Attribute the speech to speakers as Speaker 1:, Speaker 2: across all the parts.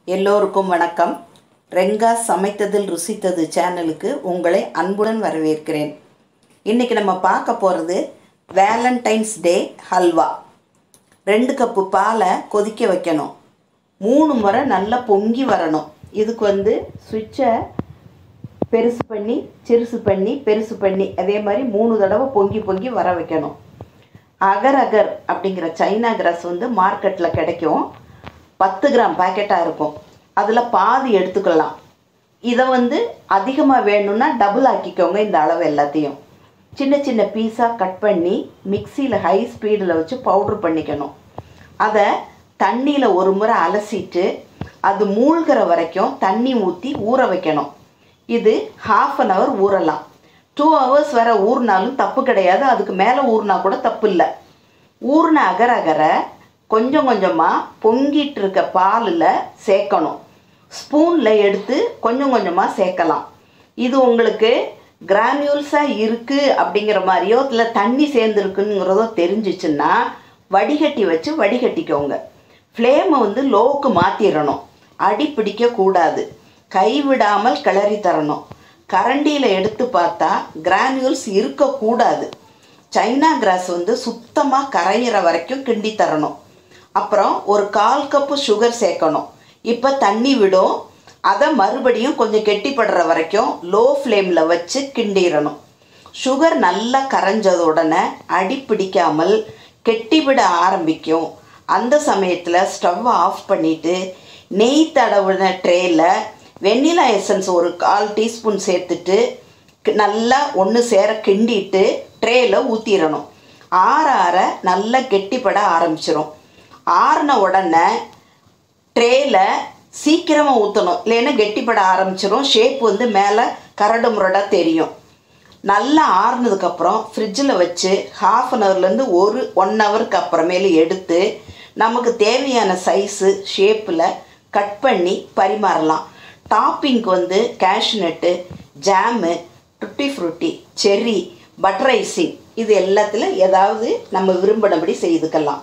Speaker 1: எல்லோருக்கும் வணக்கம் ரெங்கா சமைத்ததில் ருசித்தது சேனலுக்கு உங்களை அன்புடன் வரவேற்கிறேன் இன்றைக்கி நம்ம பார்க்க போகிறது வேலண்டைன்ஸ் டே ஹல்வா ரெண்டு கப்பு பாலை கொதிக்க வைக்கணும் மூணு முறை நல்லா பொங்கி வரணும் இதுக்கு வந்து சுவிட்சை பெருசு பண்ணி சிறுசு பண்ணி பெருசு பண்ணி அதே மாதிரி மூணு தடவை பொங்கி பொங்கி வர வைக்கணும் அகர் அகர் அப்படிங்கிற சைனா கிராஸ் வந்து மார்க்கெட்டில் கிடைக்கும் பத்து கிராம் பாக்கெட்டாக இருக்கும் அதில் பாதி எடுத்துக்கலாம் இதை வந்து அதிகமாக வேணும்னா டபுள் ஆக்கிக்கோங்க இந்த அளவு எல்லாத்தையும் சின்ன சின்ன பீஸாக கட் பண்ணி மிக்சியில் ஹை ஸ்பீடில் வச்சு பவுட்ரு பண்ணிக்கணும் அதை தண்ணியில் ஒரு முறை அலசிட்டு அது மூழ்கிற வரைக்கும் தண்ணி ஊற்றி ஊற வைக்கணும் இது ஹாஃப் அன் ஹவர் ஊறலாம் டூ ஹவர்ஸ் வரை ஊறினாலும் தப்பு கிடையாது அதுக்கு மேலே ஊறினா கூட தப்பு இல்லை ஊறின அகர அகர கொஞ்சம் கொஞ்சமாக பொங்கிட்டு இருக்க பாலில் சேர்க்கணும் ஸ்பூனில் எடுத்து கொஞ்சம் கொஞ்சமாக சேர்க்கலாம் இது உங்களுக்கு கிரானியூல்ஸாக இருக்குது அப்படிங்கிற மாதிரியோ இல்லை தண்ணி சேர்ந்துருக்குங்கிறதோ தெரிஞ்சிச்சுன்னா வடிகட்டி வச்சு வடிகட்டிக்கோங்க ஃப்ளேமை வந்து லோவுக்கு மாற்றிடணும் அடி பிடிக்கக்கூடாது கைவிடாமல் கிளறி தரணும் கரண்டியில் எடுத்து பார்த்தா கிரானியூல்ஸ் இருக்கக்கூடாது சைனா கிராஸ் வந்து சுத்தமாக கரையிற வரைக்கும் கிண்டி தரணும் அப்புறம் ஒரு கால் கப்பு சுகர் சேர்க்கணும் இப்போ தண்ணி விடும் அதை மறுபடியும் கொஞ்சம் கெட்டிப்படுற வரைக்கும் லோ ஃப்ளேமில் வச்சு கிண்டிடணும் சுகர் நல்லா கரைஞ்சத உடனே அடி பிடிக்காமல் கெட்டிவிட ஆரம்பிக்கும் அந்த சமயத்தில் ஸ்டவ்வை ஆஃப் பண்ணிவிட்டு நெய் தடவின ட்ரேயில் வெண்ணிலா எசன்ஸ் ஒரு கால் டீஸ்பூன் சேர்த்துட்டு நல்லா ஒன்று சேர கிண்டிட்டு ட்ரேயில் ஊற்றிடணும் ஆற ஆற நல்லா கெட்டிப்பட ஆரம்பிச்சிரும் ஆறின உடனே ட்ரேயில் சீக்கிரமாக ஊற்றணும் இல்லைன்னா கெட்டிப்பட ஆரம்பிச்சிரும் ஷேப் வந்து மேலே கரடு முரடாக தெரியும் நல்லா ஆறுனதுக்கப்புறம் ஃப்ரிட்ஜில் வச்சு ஹாஃப் அன் ஹவர்லேருந்து ஒரு ஒன் ஹவருக்கு அப்புறமேலு எடுத்து நமக்கு தேவையான சைஸு ஷேப்பில் கட் பண்ணி பரிமாறலாம் டாப்பிங்க்கு வந்து cashew nut jam tutti frutti cherry butter icing இது எல்லாத்தில் ஏதாவது நம்ம விரும்பினபடி செய்துக்கலாம்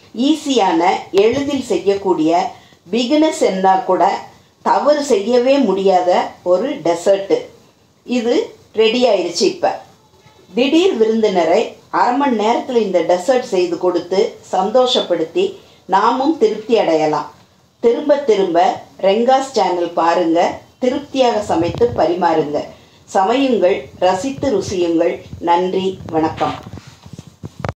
Speaker 1: ஈஸியான எளிதில் செய்யக்கூடிய பிகினஸ் என்றால் கூட தவறு செய்யவே முடியாத ஒரு டெசர்ட்டு இது ரெடி ஆயிடுச்சு இப்போ திடீர் விருந்தினரை அரை மணி நேரத்தில் இந்த டெசர்ட் செய்து கொடுத்து சந்தோஷப்படுத்தி நாமும் திருப்தி அடையலாம் திரும்ப திரும்ப ரெங்காஸ் சேனல் பாருங்க திருப்தியாக சமைத்து பரிமாறுங்க சமையுங்கள் ரசித்து ருசியுங்கள் நன்றி வணக்கம்